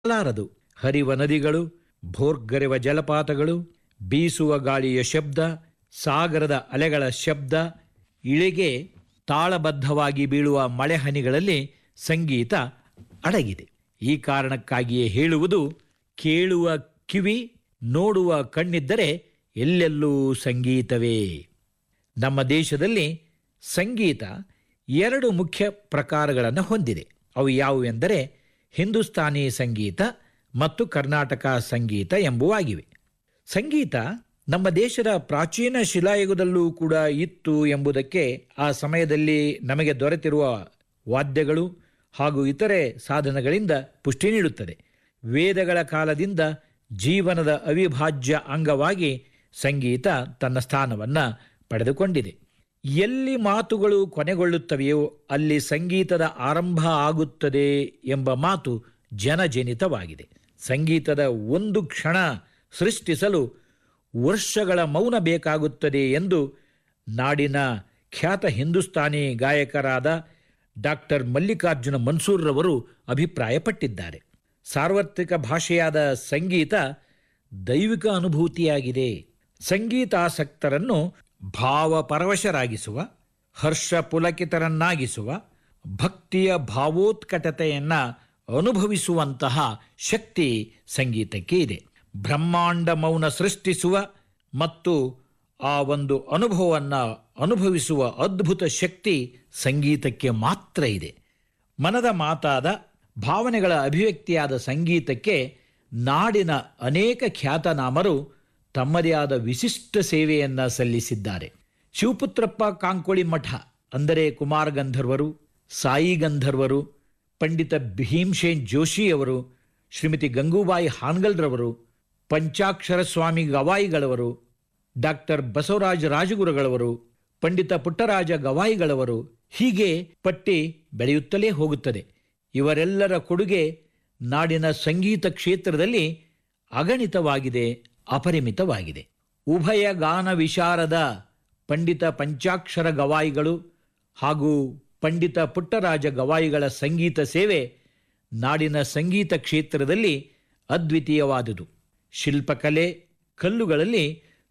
ಲಾರದು ಹರಿವ ನದಿಗಳು ಭೋರ್ಗರೆವ ಜಲಪಾತಗಳು ಬೀಸುವ ಗಾಳಿಯ ಶಬ್ದ ಸಾಗರದ ಅಲೆಗಳ ಶಬ್ದ ಇಳೆಗೆ ತಾಳಬದ್ಧವಾಗಿ ಬೀಳುವ ಮಳೆಹನಿಗಳಲ್ಲಿ ಸಂಗೀತ ಅಡಗಿದೆ ಈ ಕಾರಣಕ್ಕಾಗಿಯೇ ಹೇಳುವುದು ಕೇಳುವ ಕಿವಿ ನೋಡುವ ಕಣ್ಣಿದ್ದರೆ ಎಲ್ಲೆಲ್ಲೂ ಸಂಗೀತವೇ ನಮ್ಮ ದೇಶದಲ್ಲಿ ಸಂಗೀತ ಎರಡು ಮುಖ್ಯ ಪ್ರಕಾರಗಳನ್ನು ಹೊಂದಿದೆ ಅವು ಯಾವುವೆಂದರೆ ಹಿಂದೂಸ್ತಾನಿ ಸಂಗೀತ ಮತ್ತು ಕರ್ನಾಟಕ ಸಂಗೀತ ಎಂಬುವಾಗಿವೆ ಸಂಗೀತ ನಮ್ಮ ದೇಶದ ಪ್ರಾಚೀನ ಶಿಲಾಯುಗದಲ್ಲೂ ಕೂಡ ಇತ್ತು ಎಂಬುದಕ್ಕೆ ಆ ಸಮಯದಲ್ಲಿ ನಮಗೆ ದೊರೆತಿರುವ ವಾದ್ಯಗಳು ಹಾಗೂ ಇತರೆ ಸಾಧನಗಳಿಂದ ಪುಷ್ಟಿ ನೀಡುತ್ತದೆ ವೇದಗಳ ಕಾಲದಿಂದ ಜೀವನದ ಅವಿಭಾಜ್ಯ ಅಂಗವಾಗಿ ಸಂಗೀತ ತನ್ನ ಸ್ಥಾನವನ್ನು ಪಡೆದುಕೊಂಡಿದೆ ಎಲ್ಲಿ ಮಾತುಗಳು ಕೊನೆಗೊಳ್ಳುತ್ತವೆಯೋ ಅಲ್ಲಿ ಸಂಗೀತದ ಆರಂಭ ಆಗುತ್ತದೆ ಎಂಬ ಮಾತು ಜನಜನಿತವಾಗಿದೆ ಸಂಗೀತದ ಒಂದು ಕ್ಷಣ ಸೃಷ್ಟಿಸಲು ವರ್ಷಗಳ ಮೌನ ಬೇಕಾಗುತ್ತದೆ ಎಂದು ನಾಡಿನ ಖ್ಯಾತ ಹಿಂದೂಸ್ತಾನಿ ಗಾಯಕರಾದ ಡಾಕ್ಟರ್ ಮಲ್ಲಿಕಾರ್ಜುನ ಮನ್ಸೂರ್ರವರು ಅಭಿಪ್ರಾಯಪಟ್ಟಿದ್ದಾರೆ ಸಾರ್ವತ್ರಿಕ ಭಾಷೆಯಾದ ಸಂಗೀತ ದೈವಿಕ ಅನುಭೂತಿಯಾಗಿದೆ ಸಂಗೀತಾಸಕ್ತರನ್ನು ಭಾವಪರವಶರಾಗಿಸುವ ಹರ್ಷ ಪುಲಕಿತರನ್ನಾಗಿಸುವ ಭಕ್ತಿಯ ಭಾವೋತ್ಕಟತೆಯನ್ನ ಅನುಭವಿಸುವಂತಹ ಶಕ್ತಿ ಸಂಗೀತಕ್ಕೆ ಇದೆ ಬ್ರಹ್ಮಾಂಡ ಮೌನ ಸೃಷ್ಟಿಸುವ ಮತ್ತು ಆ ಒಂದು ಅನುಭವವನ್ನು ಅನುಭವಿಸುವ ಅದ್ಭುತ ಶಕ್ತಿ ಸಂಗೀತಕ್ಕೆ ಮಾತ್ರ ಇದೆ ಮನದ ಮಾತಾದ ಭಾವನೆಗಳ ಅಭಿವ್ಯಕ್ತಿಯಾದ ಸಂಗೀತಕ್ಕೆ ನಾಡಿನ ಅನೇಕ ಖ್ಯಾತನಾಮರು ತಮ್ಮದೇ ಆದ ವಿಶಿಷ್ಟ ಸೇವೆಯನ್ನು ಸಲ್ಲಿಸಿದ್ದಾರೆ ಶಿವಪುತ್ರಪ್ಪ ಕಾಂಕೋಳಿ ಮಠ ಅಂದರೆ ಕುಮಾರ ಗಂಧರ್ವರು ಸಾಯಿ ಗಂಧರ್ವರು ಪಂಡಿತ ಭೀಮ್ಸೇನ್ ಜೋಶಿಯವರು ಶ್ರೀಮತಿ ಗಂಗೂಬಾಯಿ ಹಾನ್ಗಲ್ರವರು ಪಂಚಾಕ್ಷರ ಸ್ವಾಮಿ ಗವಾಯಿಗಳವರು ಡಾಕ್ಟರ್ ಬಸವರಾಜ ರಾಜಗುರುಗಳವರು ಪಂಡಿತ ಪುಟ್ಟರಾಜ ಗವಾಯಿಗಳವರು ಹೀಗೆ ಪಟ್ಟಿ ಬೆಳೆಯುತ್ತಲೇ ಹೋಗುತ್ತದೆ ಇವರೆಲ್ಲರ ಕೊಡುಗೆ ನಾಡಿನ ಸಂಗೀತ ಕ್ಷೇತ್ರದಲ್ಲಿ ಅಗಣಿತವಾಗಿದೆ ಅಪರಿಮಿತವಾಗಿದೆ ಉಭಯ ಗಾನ ವಿಶಾರದ ಪಂಡಿತ ಪಂಚಾಕ್ಷರ ಗವಾಯಿಗಳು ಹಾಗೂ ಪಂಡಿತ ಪುಟ್ಟರಾಜ ಗವಾಯಿಗಳ ಸಂಗೀತ ಸೇವೆ ನಾಡಿನ ಸಂಗೀತ ಕ್ಷೇತ್ರದಲ್ಲಿ ಅದ್ವಿತೀಯವಾದುದು ಶಿಲ್ಪಕಲೆ ಕಲ್ಲುಗಳಲ್ಲಿ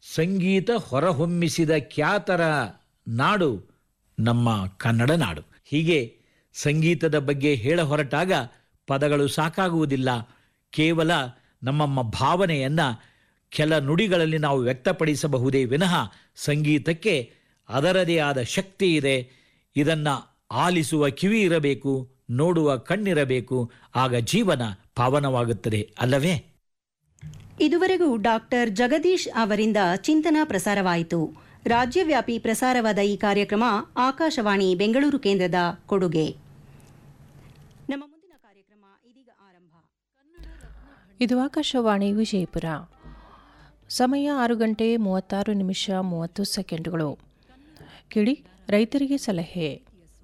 ಸಂಗೀತ ಹೊರಹೊಮ್ಮಿಸಿದ ಖ್ಯಾತರ ನಾಡು ನಮ್ಮ ಕನ್ನಡ ನಾಡು ಹೀಗೆ ಸಂಗೀತದ ಬಗ್ಗೆ ಹೇಳ ಹೊರಟಾಗ ಪದಗಳು ಸಾಕಾಗುವುದಿಲ್ಲ ಕೇವಲ ನಮ್ಮ ಭಾವನೆಯನ್ನು ಕೆಲ ನುಡಿಗಳಲ್ಲಿ ನಾವು ವ್ಯಕ್ತಪಡಿಸಬಹುದೇ ವಿನಃ ಸಂಗೀತಕ್ಕೆ ಅದರದೇ ಆದ ಶಕ್ತಿ ಇದೆ ಇದನ್ನು ಆಲಿಸುವ ಕಿವಿ ಇರಬೇಕು ನೋಡುವ ಕಣ್ಣಿರಬೇಕು ಆಗ ಜೀವನ ಪಾವನವಾಗುತ್ತದೆ ಅಲ್ಲವೇ ಇದುವರೆಗೂ ಡಾಕ್ಟರ್ ಜಗದೀಶ್ ಅವರಿಂದ ಚಿಂತನ ಪ್ರಸಾರವಾಯಿತು ರಾಜ್ಯವ್ಯಾಪಿ ಪ್ರಸಾರವಾದ ಈ ಕಾರ್ಯಕ್ರಮ ಆಕಾಶವಾಣಿ ಬೆಂಗಳೂರು ಕೇಂದ್ರದ ಕೊಡುಗೆ ನಮ್ಮ ಮುಂದಿನ ಕಾರ್ಯಕ್ರಮ ಇದೀಗ ಆರಂಭ ಇದು ಆಕಾಶವಾಣಿ ವಿಜಯಪುರ ಸಮಯ ಆರು ಗಂಟೆ ಮೂವತ್ತಾರು ನಿಮಿಷ ಮೂವತ್ತು ಸೆಕೆಂಡುಗಳು ಕೇಳಿ ರೈತರಿಗೆ ಸಲಹೆ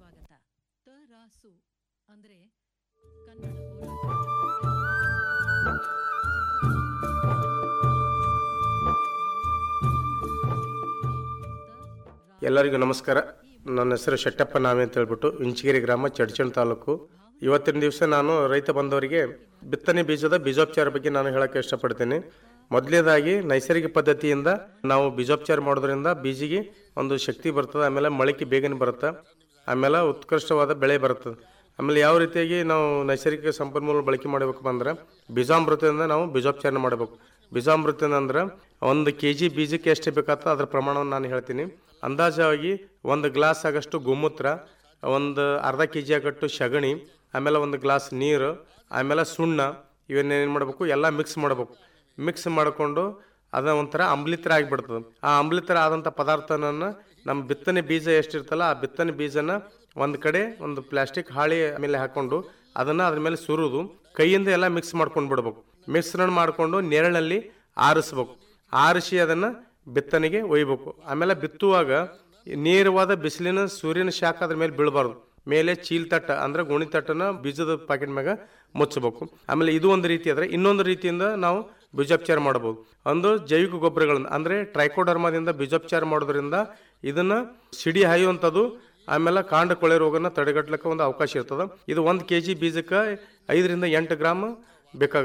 ಎಲ್ಲರಿಗೂ ನಮಸ್ಕಾರ ನನ್ನ ಹೆಸರು ಶೆಟ್ಟಪ್ಪ ನಾಮೆ ಅಂತ ಹೇಳ್ಬಿಟ್ಟು ಇಂಚಗಿರಿ ಗ್ರಾಮ ಚಡ್ಚಣ್ ತಾಲೂಕು ಇವತ್ತಿನ ದಿವಸ ನಾನು ರೈತ ಬಂದವರಿಗೆ ಬಿತ್ತನೆ ಬೀಜದ ಬೀಜೋಪಚಾರ ಬಗ್ಗೆ ನಾನು ಹೇಳಕ್ಕೆ ಇಷ್ಟಪಡ್ತೀನಿ ಮೊದಲೇದಾಗಿ ನೈಸರ್ಗಿಕ ಪದ್ಧತಿಯಿಂದ ನಾವು ಬೀಜೋಪಚಾರ ಮಾಡೋದ್ರಿಂದ ಬೀಜಿಗೆ ಒಂದು ಶಕ್ತಿ ಬರ್ತದೆ ಆಮೇಲೆ ಮೊಳಕೆ ಬೇಗನೆ ಬರುತ್ತೆ ಆಮೇಲೆ ಉತ್ಕೃಷ್ಟವಾದ ಬೆಳೆ ಬರ್ತದೆ ಆಮೇಲೆ ಯಾವ ರೀತಿಯಾಗಿ ನಾವು ನೈಸರ್ಗಿಕ ಸಂಪನ್ಮೂಲ ಬಳಕೆ ಮಾಡಬೇಕಪ್ಪ ಅಂದ್ರೆ ಬೀಜಾಮೃತದಿಂದ ನಾವು ಬೀಜೋಪಚಾರ ಮಾಡಬೇಕು ಬೀಜಾಮೃತ ಅಂದ್ರೆ ಒಂದು ಕೆ ಜಿ ಬೀಜಕ್ಕೆ ಎಷ್ಟು ಬೇಕಾಗ್ತದೆ ಅದರ ಪ್ರಮಾಣವನ್ನು ನಾನು ಹೇಳ್ತೀನಿ ಅಂದಾಜಾಗಿ ಒಂದು ಗ್ಲಾಸ್ ಆಗಷ್ಟು ಗೋಮೂತ್ರ ಒಂದು ಅರ್ಧ ಕೆ ಜಿ ಆಗಟ್ಟು ಸಗಣಿ ಆಮೇಲೆ ಒಂದು ಗ್ಲಾಸ್ ನೀರು ಆಮೇಲೆ ಸುಣ್ಣ ಇವನ್ನೇನು ಮಾಡಬೇಕು ಎಲ್ಲ ಮಿಕ್ಸ್ ಮಾಡಬೇಕು ಮಿಕ್ಸ್ ಮಾಡಿಕೊಂಡು ಅದ ಒಂಥರ ಅಂಬ್ಲಿತರ ಆಗಿಬಿಡ್ತದೆ ಆ ಅಂಬ್ಲಿತರ ಆದಂಥ ಪದಾರ್ಥನ ನಮ್ಮ ಬಿತ್ತನೆ ಬೀಜ ಎಷ್ಟಿರ್ತಲ್ಲ ಆ ಬಿತ್ತನೆ ಬೀಜನ ಒಂದು ಕಡೆ ಒಂದು ಪ್ಲಾಸ್ಟಿಕ್ ಹಾಳಿ ಮೇಲೆ ಹಾಕೊಂಡು ಅದನ್ನು ಅದ್ರ ಮೇಲೆ ಸುರುದು ಕೈಯಿಂದ ಎಲ್ಲ ಮಿಕ್ಸ್ ಮಾಡ್ಕೊಂಡು ಬಿಡ್ಬೇಕು ಮಿಶ್ರಣ ಮಾಡಿಕೊಂಡು ನೆರಳಲ್ಲಿ ಆರಿಸ್ಬೇಕು ಆರಿಸಿ ಅದನ್ನು ಬಿತ್ತನೆಗೆ ಒಯ್ಬೇಕು ಆಮೇಲೆ ಬಿತ್ತುವಾಗ ನೇರವಾದ ಬಿಸಿಲಿನ ಸೂರ್ಯನ ಶಾಖ ಅದ್ರ ಮೇಲೆ ಬೀಳಬಾರ್ದು ಮೇಲೆ ಚೀಲ್ ತಟ್ಟ ಅಂದ್ರೆ ಗೋಣಿ ತಟ್ಟನ ಬೀಜದ ಪ್ಯಾಕೆಟ್ ಮ್ಯಾಗ ಮುಚ್ಚಬೇಕು ಆಮೇಲೆ ಇದು ಒಂದು ರೀತಿ ಆದರೆ ಇನ್ನೊಂದು ರೀತಿಯಿಂದ ನಾವು ಬೀಜೋಪಚಾರ ಮಾಡಬಹುದು ಒಂದು ಜೈವಿಕ ಗೊಬ್ಬರಗಳನ್ನ ಅಂದ್ರೆ ಟ್ರೈಕೋಡರ್ಮಾದಿಂದ ಬೀಜೋಪಚಾರ ಮಾಡೋದ್ರಿಂದ ಇದನ್ನ ಸಿಡಿ ಹಾಯುವಂಥದ್ದು ಆಮೇಲೆ ಕಾಂಡ ಕೊಳೆ ರೋಗನ ತಡೆಗಟ್ಟಲಿಕ್ಕೆ ಒಂದು ಅವಕಾಶ ಇರ್ತದೆ ಇದು ಒಂದು ಕೆ ಜಿ ಬೀಜಕ್ಕೆ ಐದರಿಂದ ಎಂಟು ಗ್ರಾಮ್ ಬೇಕಾಗುತ್ತೆ